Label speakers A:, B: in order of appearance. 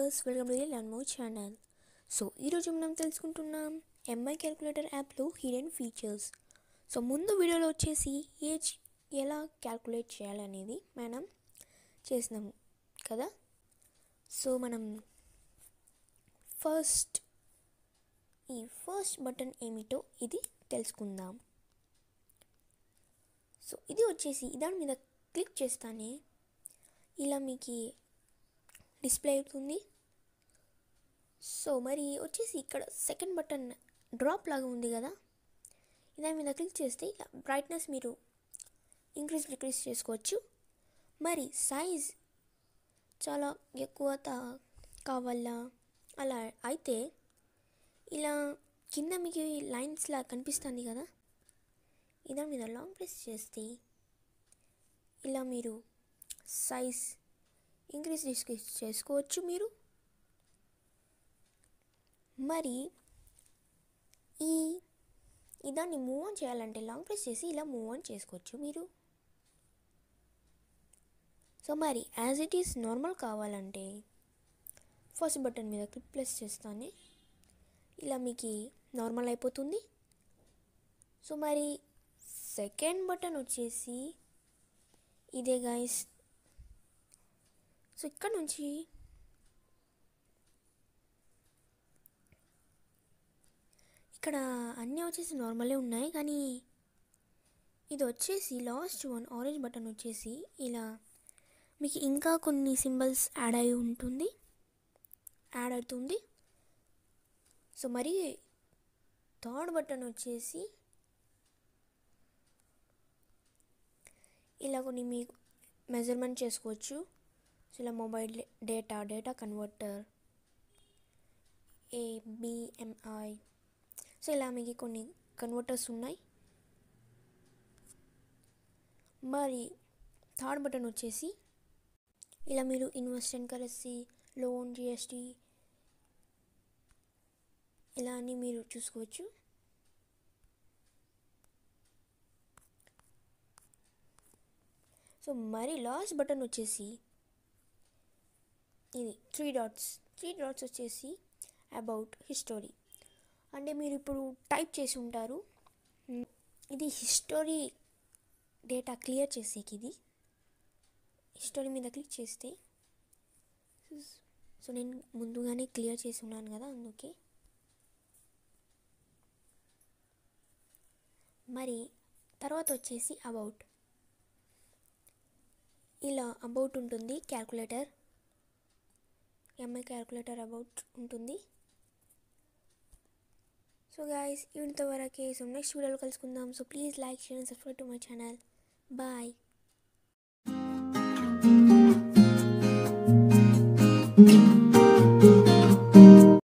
A: viewers welcome to learn more channel so ఈరోజు మనం తెలుసుకుంటున్నాం ఎంఐ క్యాల్కులేటర్ యాప్లో హిడెన్ ఫీచర్స్ సో ముందు వీడియోలో వచ్చేసి ఏజ్ ఎలా క్యాల్కులేట్ చేయాలనేది మనం చేసినాం కదా సో మనం ఫస్ట్ ఈ ఫస్ట్ బటన్ ఏమిటో ఇది తెలుసుకుందాం సో ఇది వచ్చేసి దాని మీద క్లిక్ చేస్తానే ఇలా మీకు డిస్ప్లే అవుతుంది సో మరి వచ్చేసి ఇక్కడ సెకండ్ బటన్ డ్రాప్ లాగా ఉంది కదా దాని మీద క్లిక్ చేస్తే ఇలా బ్రైట్నెస్ మీరు ఇంక్రీజ్ డిక్రీజ్ చేసుకోవచ్చు మరి సైజ్ చాలా ఎక్కువ తా- కావాలా అలా అయితే ఇలా కింద మీకు లైన్స్ లా కనిపిస్తుంది కదా దాని మీద లాంగ్ ప్రెస్ చేస్తే ఇలా మీరు సైజ్ ఇంక్రీజ్ డిస్క్రీజ్ చేసుకోవచ్చు మీరు మరి ఈ ఈ దాన్ని మూవ్ ఆన్ చేయాలంటే లాంగ్ ప్రెస్ చేసి ఇలా మూవ్ ఆన్ చేసుకోవచ్చు మీరు సో మరి యాజ్ ఇట్ ఈస్ నార్మల్ కావాలంటే ఫస్ట్ బటన్ మీద క్లిక్ ప్రెస్ చేస్తానే ఇలా మీకు నార్మల్ అయిపోతుంది సో మరి సెకండ్ బటన్ వచ్చేసి ఇదే గైస్ సో ఇక్కడ నుంచి ఇక్కడ అన్నీ వచ్చేసి నార్మలే ఉన్నాయి కానీ ఇది వచ్చేసి లాస్ట్ వన్ ఆరెంజ్ బటన్ వచ్చేసి ఇలా మీకు ఇంకా కొన్ని సింబల్స్ యాడ్ అయి ఉంటుంది యాడ్ అవుతుంది సో మరి థర్డ్ బటన్ వచ్చేసి ఇలా కొన్ని మీకు మెజర్మెంట్ చేసుకోవచ్చు సో ఇలా mobile data data converter ABMI so ఇలా మీకు కొన్ని కన్వర్టర్స్ ఉన్నాయి మరి థర్డ్ బటన్ వచ్చేసి ఇలా మీరు ఇన్వెస్ట్మెంట్ కరెన్సీ లోన్ జిఎస్టీ ఇలా అన్ని మీరు చూసుకోవచ్చు సో మరి లాస్ట్ బటన్ వచ్చేసి ఇది త్రీ డాట్స్ త్రీ డాట్స్ వచ్చేసి అబౌట్ హిస్టరీ అంటే మీరు ఇప్పుడు టైప్ చేసి ఉంటారు మ్, ఇది హిస్టరీ డేటా క్లియర్ చేసేకి ఇది హిస్టరీ మీద క్లిక్ చేస్తే సో నేను ముందుగానే క్లియర్ చేసి ఉన్నాను కదా అందుకే మరి తర్వాత వచ్చేసి అబౌట్ ఇలా అబౌట్ ఉంటుంది క్యాల్కులేటర్ ఎంఐ క్యాల్కులేటర్ అబౌట్ ఉంటుంది సో గాయస్ ఇంతవరకే సో నెక్స్ట్ వీడియోలో కలుసుకుందాం so please like share and subscribe to my channel bye
B: thank you